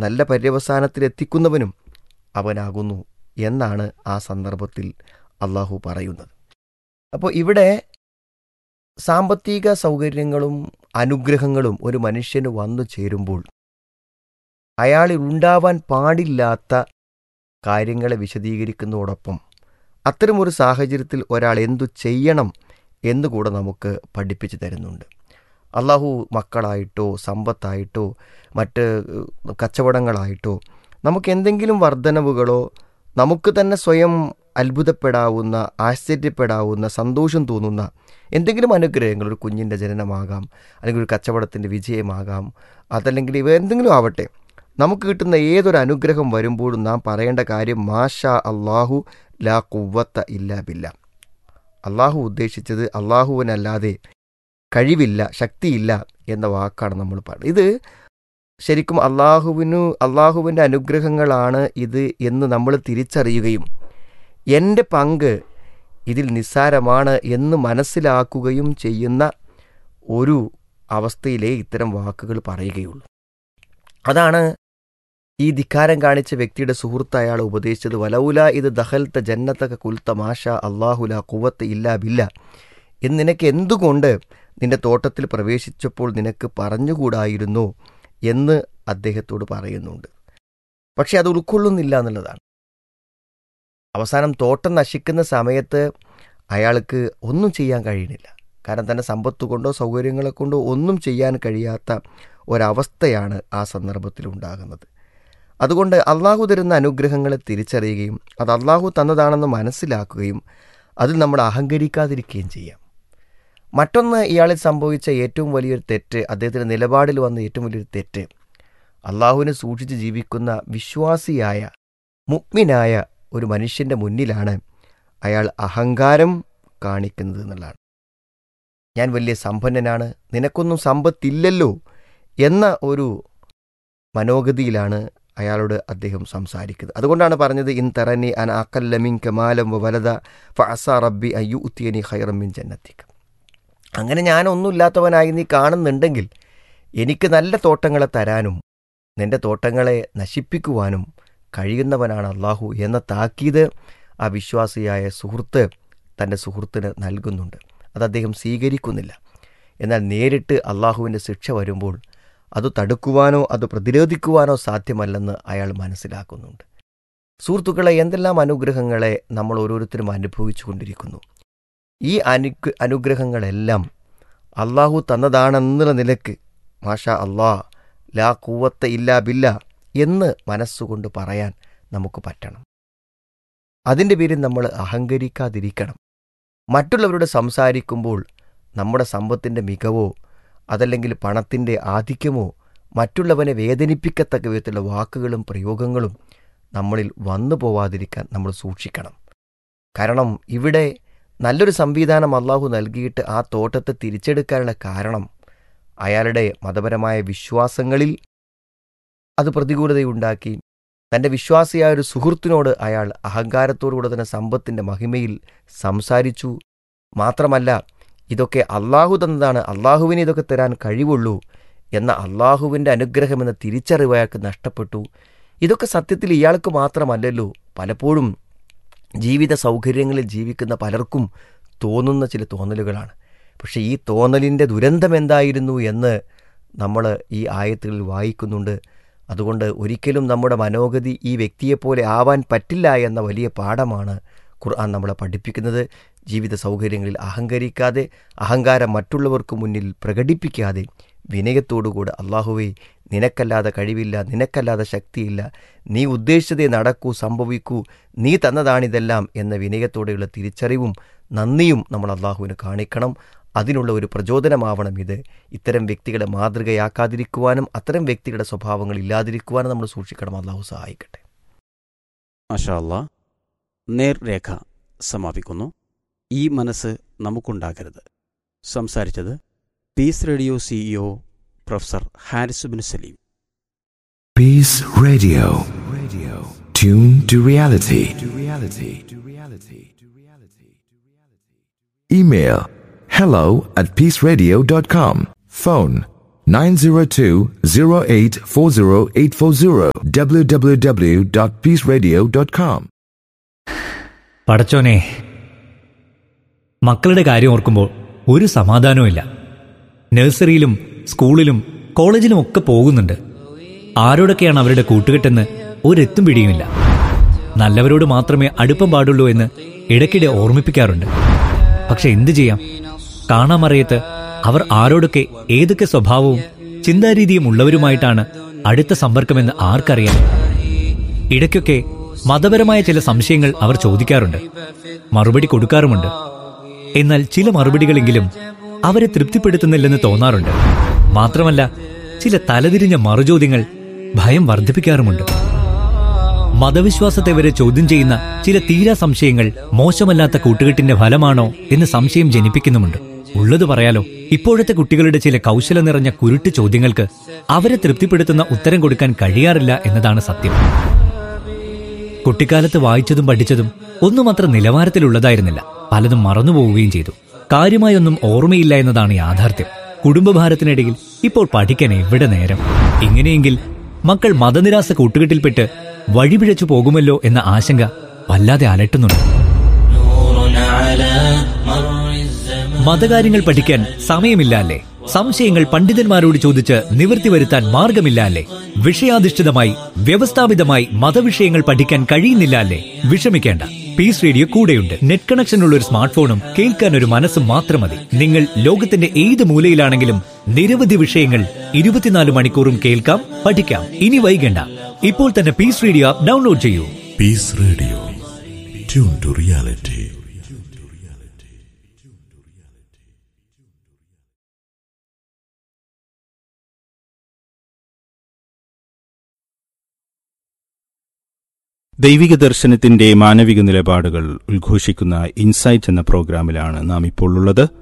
നല്ല പര്യവസാനത്തിലെത്തിക്കുന്നവനും അവനാകുന്നു എന്നാണ് ആ സന്ദർഭത്തിൽ അള്ളാഹു പറയുന്നത് അപ്പോൾ ഇവിടെ സാമ്പത്തിക സൗകര്യങ്ങളും അനുഗ്രഹങ്ങളും ഒരു മനുഷ്യന് വന്നു ചേരുമ്പോൾ അയാളിൽ ഉണ്ടാവാൻ പാടില്ലാത്ത കാര്യങ്ങളെ വിശദീകരിക്കുന്നതോടൊപ്പം അത്തരമൊരു സാഹചര്യത്തിൽ ഒരാൾ എന്തു ചെയ്യണം എന്നുകൂടെ നമുക്ക് പഠിപ്പിച്ചു തരുന്നുണ്ട് അള്ളാഹു മക്കളായിട്ടോ സമ്പത്തായിട്ടോ മറ്റ് കച്ചവടങ്ങളായിട്ടോ നമുക്ക് എന്തെങ്കിലും വർധനവുകളോ നമുക്ക് തന്നെ സ്വയം അത്ഭുതപ്പെടാവുന്ന ആശ്ചര്യപ്പെടാവുന്ന സന്തോഷം തോന്നുന്ന എന്തെങ്കിലും അനുഗ്രഹങ്ങൾ ഒരു കുഞ്ഞിൻ്റെ ജനനമാകാം അല്ലെങ്കിൽ ഒരു കച്ചവടത്തിൻ്റെ വിജയമാകാം അതല്ലെങ്കിൽ ഇവ എന്തെങ്കിലും ആവട്ടെ നമുക്ക് കിട്ടുന്ന ഏതൊരു അനുഗ്രഹം വരുമ്പോഴും നാം പറയേണ്ട കാര്യം മാഷാ അള്ളാഹു ലാ കുവ്വത്ത ഇല്ലാ ബില്ല അള്ളാഹു ഉദ്ദേശിച്ചത് അള്ളാഹുവിനല്ലാതെ കഴിവില്ല ശക്തിയില്ല എന്ന വാക്കാണ് നമ്മൾ പറയുന്നത് ഇത് ശരിക്കും അള്ളാഹുവിനു അള്ളാഹുവിൻ്റെ അനുഗ്രഹങ്ങളാണ് ഇത് എന്ന് നമ്മൾ തിരിച്ചറിയുകയും എൻ്റെ പങ്ക് ഇതിൽ നിസ്സാരമാണ് എന്ന് മനസ്സിലാക്കുകയും ചെയ്യുന്ന ഒരു അവസ്ഥയിലേ ഇത്തരം വാക്കുകൾ പറയുകയുള്ളൂ അതാണ് ഈ ധിക്കാരം കാണിച്ച വ്യക്തിയുടെ സുഹൃത്ത് അയാൾ ഉപദേശിച്ചത് വലൗല ഇത് ദഹൽത്ത ജന്നത്തക കുൽത്ത മാഷ അള്ളാഹുല കുവത്ത് ഇല്ല ബില്ല എന്ന് നിനക്ക് എന്തുകൊണ്ട് നിന്റെ തോട്ടത്തിൽ പ്രവേശിച്ചപ്പോൾ നിനക്ക് പറഞ്ഞുകൂടായിരുന്നോ എന്ന് അദ്ദേഹത്തോട് പറയുന്നുണ്ട് പക്ഷെ അത് ഉൾക്കൊള്ളുന്നില്ല എന്നുള്ളതാണ് അവസാനം തോട്ടം നശിക്കുന്ന സമയത്ത് അയാൾക്ക് ഒന്നും ചെയ്യാൻ കഴിയണില്ല കാരണം തൻ്റെ സമ്പത്ത് കൊണ്ടോ സൗകര്യങ്ങളെ കൊണ്ടോ ഒന്നും ചെയ്യാൻ കഴിയാത്ത ഒരവസ്ഥയാണ് ആ സന്ദർഭത്തിൽ ഉണ്ടാകുന്നത് അതുകൊണ്ട് അള്ളാഹു തരുന്ന അനുഗ്രഹങ്ങളെ തിരിച്ചറിയുകയും അത് അള്ളാഹു തന്നതാണെന്ന് മനസ്സിലാക്കുകയും അതിൽ നമ്മൾ അഹങ്കരിക്കാതിരിക്കുകയും ചെയ്യാം മറ്റൊന്ന് ഇയാളിൽ സംഭവിച്ച ഏറ്റവും വലിയൊരു തെറ്റ് അദ്ദേഹത്തിൻ്റെ നിലപാടിൽ വന്ന ഏറ്റവും വലിയൊരു തെറ്റ് അള്ളാഹുവിനെ സൂക്ഷിച്ച് ജീവിക്കുന്ന വിശ്വാസിയായ മുഗ്മിനായ ഒരു മനുഷ്യൻ്റെ മുന്നിലാണ് അയാൾ അഹങ്കാരം കാണിക്കുന്നത് എന്നുള്ളതാണ് ഞാൻ വലിയ സമ്പന്നനാണ് നിനക്കൊന്നും സമ്പത്തില്ലല്ലോ എന്ന ഒരു മനോഗതിയിലാണ് അയാളോട് അദ്ദേഹം സംസാരിക്കുന്നത് അതുകൊണ്ടാണ് പറഞ്ഞത് ഇൻ തറനി അൻ അക്കല്ലമിൻ കമാലം വലത ഫഅസ റബ്ബി അയ്യു ഉത്തിയനി ഖൈറമ്മിൻ ജന്നത്തിക്ക് അങ്ങനെ ഞാനൊന്നുമില്ലാത്തവനായി നീ കാണുന്നുണ്ടെങ്കിൽ എനിക്ക് നല്ല തോട്ടങ്ങളെ തരാനും നിന്റെ തോട്ടങ്ങളെ നശിപ്പിക്കുവാനും കഴിയുന്നവനാണ് അള്ളാഹു എന്ന താക്കീത് ആ വിശ്വാസിയായ സുഹൃത്ത് തൻ്റെ സുഹൃത്തിന് നൽകുന്നുണ്ട് അത് അദ്ദേഹം സ്വീകരിക്കുന്നില്ല എന്നാൽ നേരിട്ട് അള്ളാഹുവിൻ്റെ ശിക്ഷ വരുമ്പോൾ അത് തടുക്കുവാനോ അത് പ്രതിരോധിക്കുവാനോ സാധ്യമല്ലെന്ന് അയാൾ മനസ്സിലാക്കുന്നുണ്ട് സുഹൃത്തുക്കളെ എന്തെല്ലാം അനുഗ്രഹങ്ങളെ നമ്മൾ ഓരോരുത്തരും അനുഭവിച്ചു കൊണ്ടിരിക്കുന്നു ഈ അനു അനുഗ്രഹങ്ങളെല്ലാം അള്ളാഹു തന്നതാണെന്നുള്ള നിലക്ക് മാഷാ അള്ളാ ലാ കൂവത്ത ഇല്ലാ ബില്ല എന്ന് മനസ്സുകൊണ്ട് പറയാൻ നമുക്ക് പറ്റണം അതിൻ്റെ പേരിൽ നമ്മൾ അഹങ്കരിക്കാതിരിക്കണം മറ്റുള്ളവരോട് സംസാരിക്കുമ്പോൾ നമ്മുടെ സമ്പത്തിൻ്റെ മികവോ അതല്ലെങ്കിൽ പണത്തിൻ്റെ ആധിക്യമോ മറ്റുള്ളവനെ വേദനിപ്പിക്കത്തക്ക വിധത്തിലുള്ള വാക്കുകളും പ്രയോഗങ്ങളും നമ്മളിൽ വന്നു പോവാതിരിക്കാൻ നമ്മൾ സൂക്ഷിക്കണം കാരണം ഇവിടെ നല്ലൊരു സംവിധാനം അള്ളാഹു നൽകിയിട്ട് ആ തോട്ടത്തെ തിരിച്ചെടുക്കാനുള്ള കാരണം അയാളുടെ മതപരമായ വിശ്വാസങ്ങളിൽ അത് പ്രതികൂലതയുണ്ടാക്കി തൻ്റെ വിശ്വാസിയായ ഒരു സുഹൃത്തിനോട് അയാൾ അഹങ്കാരത്തോടുകൂടെ തന്നെ സമ്പത്തിൻ്റെ മഹിമയിൽ സംസാരിച്ചു മാത്രമല്ല ഇതൊക്കെ അള്ളാഹു തന്നതാണ് അള്ളാഹുവിന് ഇതൊക്കെ തരാൻ കഴിവുള്ളൂ എന്ന അള്ളാഹുവിൻ്റെ അനുഗ്രഹമെന്ന തിരിച്ചറിവ് അയാൾക്ക് നഷ്ടപ്പെട്ടു ഇതൊക്കെ സത്യത്തിൽ ഇയാൾക്ക് മാത്രമല്ലല്ലോ പലപ്പോഴും ജീവിത സൗകര്യങ്ങളിൽ ജീവിക്കുന്ന പലർക്കും തോന്നുന്ന ചില തോന്നലുകളാണ് പക്ഷേ ഈ തോന്നലിൻ്റെ ദുരന്തം എന്തായിരുന്നു എന്ന് നമ്മൾ ഈ ആയത്തുകളിൽ വായിക്കുന്നുണ്ട് അതുകൊണ്ട് ഒരിക്കലും നമ്മുടെ മനോഗതി ഈ വ്യക്തിയെപ്പോലെ ആവാൻ പറ്റില്ല എന്ന വലിയ പാഠമാണ് ഖുർആൻ നമ്മളെ പഠിപ്പിക്കുന്നത് ജീവിത സൗകര്യങ്ങളിൽ അഹങ്കരിക്കാതെ അഹങ്കാരം മറ്റുള്ളവർക്ക് മുന്നിൽ പ്രകടിപ്പിക്കാതെ വിനയത്തോടുകൂടെ അള്ളാഹുവെ നിനക്കല്ലാതെ കഴിവില്ല നിനക്കല്ലാതെ ശക്തിയില്ല നീ ഉദ്ദേശിച്ചതേ നടക്കൂ സംഭവിക്കൂ നീ തന്നതാണിതെല്ലാം എന്ന വിനയത്തോടെയുള്ള തിരിച്ചറിവും നന്ദിയും നമ്മൾ അള്ളാഹുവിന് കാണിക്കണം അതിനുള്ള ഒരു പ്രചോദനമാവണം ഇത് ഇത്തരം വ്യക്തികളെ മാതൃകയാക്കാതിരിക്കുവാനും അത്തരം വ്യക്തികളുടെ സ്വഭാവങ്ങൾ ഇല്ലാതിരിക്കുവാനും നമ്മൾ സൂക്ഷിക്കണം അള്ളാഹു സഹായിക്കട്ടെ മഷാല്ല നേർരേഖ സമാപിക്കുന്നു ഈ മനസ്സ് നമുക്കുണ്ടാകരുത് സംസാരിച്ചത് Peace Radio CEO professor Haris bin Saleem Peace Radio. Radio. Tune to reality. To reality. To reality. To reality. Email hello at peaceradio.com. Phone 902-0840-840 www.peaceradio.com. പടച്ചോനെ മക്കളുടെ കാര്യം ഓർക്കുമ്പോൾ ഒരു സമാധാനവുമില്ല നഴ്സറിയിലും സ്കൂളിലും കോളേജിലും ഒക്കെ പോകുന്നുണ്ട് ആരോടൊക്കെയാണ് അവരുടെ കൂട്ടുകെട്ടെന്ന് ഒരെത്തും പിടിയുമില്ല നല്ലവരോട് മാത്രമേ അടുപ്പം പാടുള്ളൂ എന്ന് ഇടയ്ക്കിടെ ഓർമ്മിപ്പിക്കാറുണ്ട് പക്ഷെ എന്തു ചെയ്യാം കാണാമറിയത്ത് അവർ ആരോടൊക്കെ ഏതൊക്കെ സ്വഭാവവും ചിന്താരീതിയും ഉള്ളവരുമായിട്ടാണ് അടുത്ത സമ്പർക്കമെന്ന് ആർക്കറിയാം ഇടയ്ക്കൊക്കെ മതപരമായ ചില സംശയങ്ങൾ അവർ ചോദിക്കാറുണ്ട് മറുപടി കൊടുക്കാറുമുണ്ട് എന്നാൽ ചില മറുപടികളെങ്കിലും അവരെ തൃപ്തിപ്പെടുത്തുന്നില്ലെന്ന് തോന്നാറുണ്ട് മാത്രമല്ല ചില തലതിരിഞ്ഞ മറുചോദ്യങ്ങൾ ഭയം വർദ്ധിപ്പിക്കാറുമുണ്ട് മതവിശ്വാസത്തെ വരെ ചോദ്യം ചെയ്യുന്ന ചില തീരാ സംശയങ്ങൾ മോശമല്ലാത്ത കൂട്ടുകെട്ടിന്റെ ഫലമാണോ എന്ന് സംശയം ജനിപ്പിക്കുന്നുമുണ്ട് ഉള്ളത് പറയാലോ ഇപ്പോഴത്തെ കുട്ടികളുടെ ചില കൗശല നിറഞ്ഞ കുരുട്ട് ചോദ്യങ്ങൾക്ക് അവരെ തൃപ്തിപ്പെടുത്തുന്ന ഉത്തരം കൊടുക്കാൻ കഴിയാറില്ല എന്നതാണ് സത്യം കുട്ടിക്കാലത്ത് വായിച്ചതും പഠിച്ചതും ഒന്നും അത്ര നിലവാരത്തിലുള്ളതായിരുന്നില്ല പലതും മറന്നുപോവുകയും ചെയ്തു കാര്യമായൊന്നും ഓർമ്മയില്ല എന്നതാണ് യാഥാർത്ഥ്യം കുടുംബഭാരത്തിനിടയിൽ ഇപ്പോൾ പഠിക്കാൻ എവിടെ നേരം ഇങ്ങനെയെങ്കിൽ മക്കൾ മതനിരാസ കൂട്ടുകെട്ടിൽപ്പെട്ട് വഴിപിഴച്ചു പോകുമല്ലോ എന്ന ആശങ്ക വല്ലാതെ അലട്ടുന്നുണ്ട് മതകാര്യങ്ങൾ പഠിക്കാൻ സമയമില്ല അല്ലേ സംശയങ്ങൾ പണ്ഡിതന്മാരോട് ചോദിച്ച് നിവൃത്തി വരുത്താൻ മാർഗമില്ല അല്ലേ വിഷയാധിഷ്ഠിതമായി വ്യവസ്ഥാപിതമായി മതവിഷയങ്ങൾ പഠിക്കാൻ കഴിയുന്നില്ല അല്ലേ വിഷമിക്കേണ്ട പീസ് റേഡിയോ കൂടെയുണ്ട് നെറ്റ് കണക്ഷൻ ഉള്ള ഒരു സ്മാർട്ട് ഫോണും കേൾക്കാൻ ഒരു മനസ്സും മാത്രം മതി നിങ്ങൾ ലോകത്തിന്റെ ഏത് മൂലയിലാണെങ്കിലും നിരവധി വിഷയങ്ങൾ ഇരുപത്തിനാല് മണിക്കൂറും കേൾക്കാം പഠിക്കാം ഇനി വൈകണ്ട ഇപ്പോൾ തന്നെ പീസ് റേഡിയോ ആപ്പ് ഡൗൺലോഡ് ചെയ്യൂ Peace Radio. Tune to reality. ദൈവിക ദർശനത്തിന്റെ മാനവിക നിലപാടുകൾ ഉദ്ഘോഷിക്കുന്ന ഇൻസൈറ്റ് എന്ന പ്രോഗ്രാമിലാണ് നാം ഇപ്പോൾ ഉള്ളത്